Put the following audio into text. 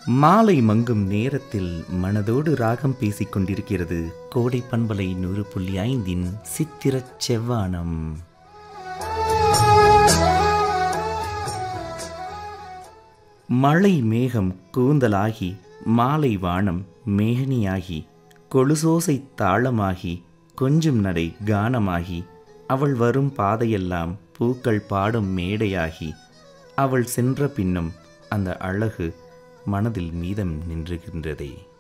மாலை மங்கும் நேரத்தில் மனதோடு ராகம் பேசிக் கொண்டிருக்கிறது கோடை பண்பலை நூறு புள்ளி ஐந்தின் சித்திரச் செவ்வானம் மழை மேகம் கூந்தலாகி மாலை வானம் மேகனியாகி கொலுசோசை தாளமாகி கொஞ்சும் நடை கானமாகி அவள் வரும் பாதையெல்லாம் பூக்கள் பாடும் மேடையாகி அவள் சென்ற பின்னும் அந்த அழகு மனதில் மீதம் நின்றுகின்றதே